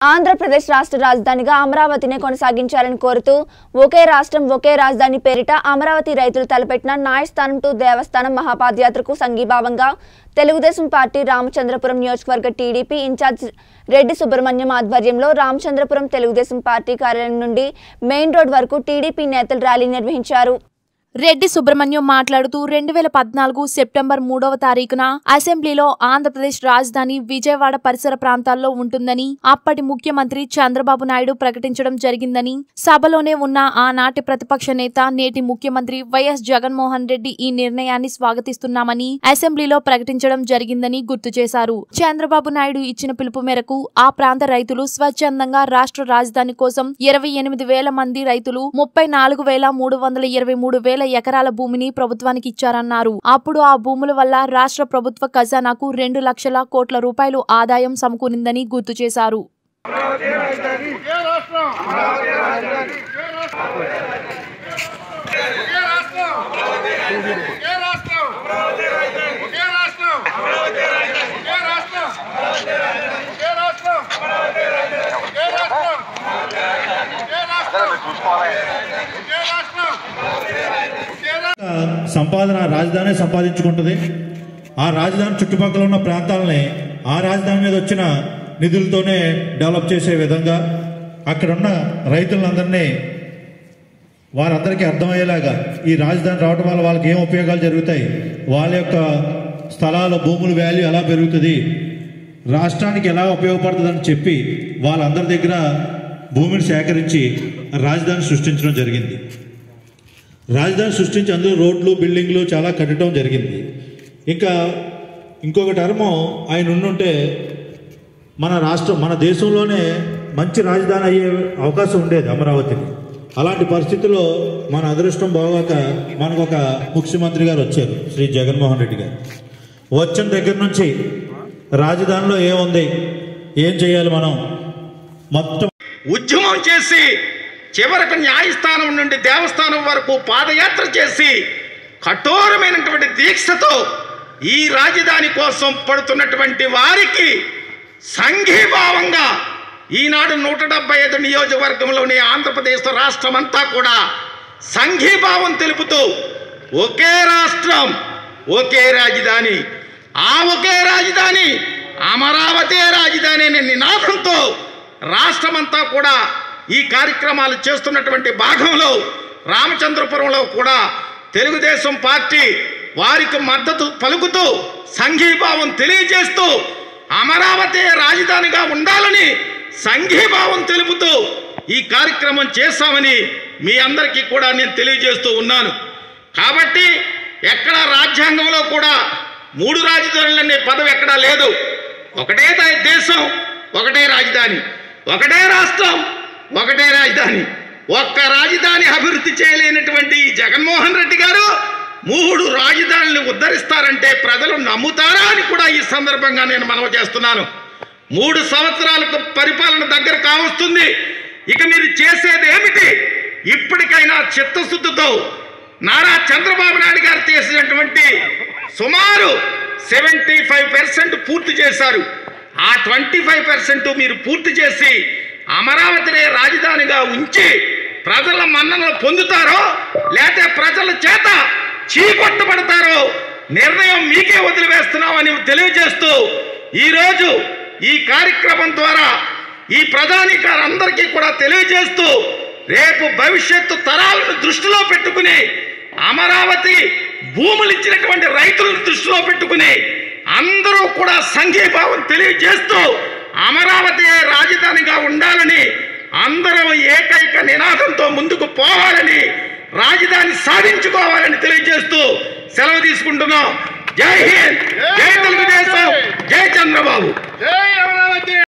ఆంధ్రప్రదేశ్ రాష్ట్ర రాజధానిగా అమరావతినే కొనసాగించాలని కోరుతూ ఒకే రాష్ట్రం ఒకే రాజధాని పేరిట అమరావతి రైతులు తలపెట్టిన న్యాయస్థానం టు దేవస్థానం మహాపాదయాత్రకు సంఘీభావంగా తెలుగుదేశం పార్టీ రామచంద్రపురం నియోజకవర్గ టీడీపీ ఇన్ఛార్జ్ రెడ్డి సుబ్రహ్మణ్యం ఆధ్వర్యంలో రామచంద్రపురం తెలుగుదేశం పార్టీ కార్యాలయం నుండి మెయిన్ రోడ్ వరకు టీడీపీ నేతలు ర్యాలీ నిర్వహించారు రెడ్డి సుబ్రహ్మణ్యం మాట్లాడుతూ రెండు వేల పద్నాలుగు సెప్టెంబర్ మూడవ తారీఖున అసెంబ్లీలో ఆంధ్రప్రదేశ్ రాజధాని విజయవాడ పరిసర ప్రాంతాల్లో ఉంటుందని అప్పటి ముఖ్యమంత్రి చంద్రబాబు నాయుడు ప్రకటించడం జరిగిందని సభలోనే ఉన్న ఆనాటి ప్రతిపక్ష నేత నేటి ముఖ్యమంత్రి వైఎస్ జగన్మోహన్ రెడ్డి ఈ నిర్ణయాన్ని స్వాగతిస్తున్నామని అసెంబ్లీలో ప్రకటించడం జరిగిందని గుర్తు చేశారు చంద్రబాబు నాయుడు ఇచ్చిన పిలుపు మేరకు ఆ ప్రాంత రైతులు స్వచ్ఛందంగా రాష్ట్ర రాజధాని కోసం ఇరవై ఎనిమిది వేల మంది రైతులు ముప్పై నాలుగు వేల మూడు వందల ఇరవై మూడు వేల ఎకరాల భూమిని ప్రభుత్వానికి ఇచ్చారన్నారు అప్పుడు ఆ భూముల వల్ల రాష్ట్ర ప్రభుత్వ ఖజానాకు రెండు లక్షల కోట్ల రూపాయలు ఆదాయం సమకూరిందని గుర్తు చేశారు ఒకే రాష్ట్రం ఒకే రాష్ట్రం ఒకే రాష్ట్రం ఒకే రాష్ట్రం ఒకే రాష్ట్రం ఒకే రాష్ట్రం ఒకే రాష్ట్రం ఒకే రాష్ట్రం ఒకే రాష్ట్రం ఒకే రాష్ట్రం సంపాదన రాజధాని సంపాదించుకుంటుంది ఆ రాజధాని చుట్టుపక్కల ఉన్న ప్రాంతాలని ఆ రాజధాని మీద వచ్చిన నిధులతోనే డెవలప్ చేసే విధంగా అక్కడున్న రైతులందరినీ వారందరికీ అర్థమయ్యేలాగా ఈ రాజధాని రావడం వల్ల వాళ్ళకి ఏం ఉపయోగాలు జరుగుతాయి వాళ్ళ యొక్క స్థలాల భూముల వాల్యూ ఎలా పెరుగుతుంది రాష్ట్రానికి ఎలా ఉపయోగపడుతుందని చెప్పి వాళ్ళందరి దగ్గర భూమిని సేకరించి రాజధాని సృష్టించడం జరిగింది రాజధాని సృష్టించి అందులో రోడ్లు బిల్డింగ్లు చాలా కట్టడం జరిగింది ఇంకా ఇంకొక టర్మ్ ఆయన ఉండుంటే మన రాష్ట్రం మన దేశంలోనే మంచి రాజధాని అయ్యే అవకాశం ఉండేది అమరావతికి అలాంటి పరిస్థితుల్లో మన అదృష్టం బాగాక మనకు ఒక ముఖ్యమంత్రి గారు వచ్చారు శ్రీ జగన్మోహన్ రెడ్డి గారు వచ్చిన దగ్గర నుంచి రాజధానిలో ఏముంది ఏం చేయాలి మనం మొత్తం ఉద్యమం చేసి చివరకు న్యాయస్థానం నుండి దేవస్థానం వరకు పాదయాత్ర చేసి కఠోరమైనటువంటి దీక్షతో ఈ రాజధాని కోసం పడుతున్నటువంటి వారికి సంఘీభావంగా ఈనాడు నూట డెబ్బై ఐదు నియోజకవర్గంలోని ఆంధ్రప్రదేశ్ రాష్ట్రం అంతా కూడా సంఘీభావం తెలుపుతూ ఒకే రాష్ట్రం ఒకే రాజధాని ఆ ఒకే రాజధాని అమరావతి రాజధాని అనే నినాదంతో రాష్ట్రమంతా కూడా ఈ కార్యక్రమాలు చేస్తున్నటువంటి భాగంలో రామచంద్రపురంలో కూడా తెలుగుదేశం పార్టీ వారికి మద్దతు పలుకుతూ సంఘీభావం తెలియజేస్తూ అమరావతి రాజధానిగా ఉండాలని సంఘీభావం తెలుపుతూ ఈ కార్యక్రమం చేస్తామని మీ అందరికీ కూడా నేను తెలియజేస్తూ ఉన్నాను కాబట్టి ఎక్కడ రాజ్యాంగంలో కూడా మూడు రాజధానులు అనే పదవి ఎక్కడా లేదు ఒకటే దా- దేశం ఒకటే రాజధాని ఒకటే రాష్ట్రం ఒకటే రాజధాని ఒక్క రాజధాని అభివృద్ధి చేయలేనటువంటి ఈ జగన్మోహన్ రెడ్డి గారు మూడు రాజధానులు ఉద్ధరిస్తారంటే ప్రజలు నమ్ముతారా అని కూడా ఈ సందర్భంగా నేను మనవి చేస్తున్నాను మూడు సంవత్సరాలకు పరిపాలన దగ్గర కావస్తుంది ఇక మీరు చేసేది ఏమిటి ఇప్పటికైనా చిత్తశుద్ధితో నారా చంద్రబాబు నాయుడు గారు చేసినటువంటి సుమారు సెవెంటీ ఫైవ్ పర్సెంట్ పూర్తి చేశారు ఆ ట్వంటీ ఫైవ్ పర్సెంట్ మీరు పూర్తి చేసి అమరావతినే రాజధానిగా ఉంచి ప్రజల మన్ననలు పొందుతారో లేకపోతే ప్రజల చేత చీకొట్టబడతారో నిర్ణయం మీకే వదిలివేస్తున్నామని తెలియజేస్తూ ఈరోజు ఈ కార్యక్రమం ద్వారా ఈ ప్రధానికారందరికీ కూడా తెలియజేస్తూ రేపు భవిష్యత్తు తరాలను దృష్టిలో పెట్టుకుని అమరావతి భూములు ఇచ్చినటువంటి రైతులను దృష్టిలో పెట్టుకుని అందరూ కూడా సంఘీభావం తెలియజేస్తూ అమరావతి రాజధానిగా ఉండాలని అందరం ఏకైక నినాదంతో ముందుకు పోవాలని రాజధాని సాధించుకోవాలని తెలియజేస్తూ సెలవు తీసుకుంటున్నాం జై హింద్ జై తెలుగుదేశం జై చంద్రబాబు జై అమరావతి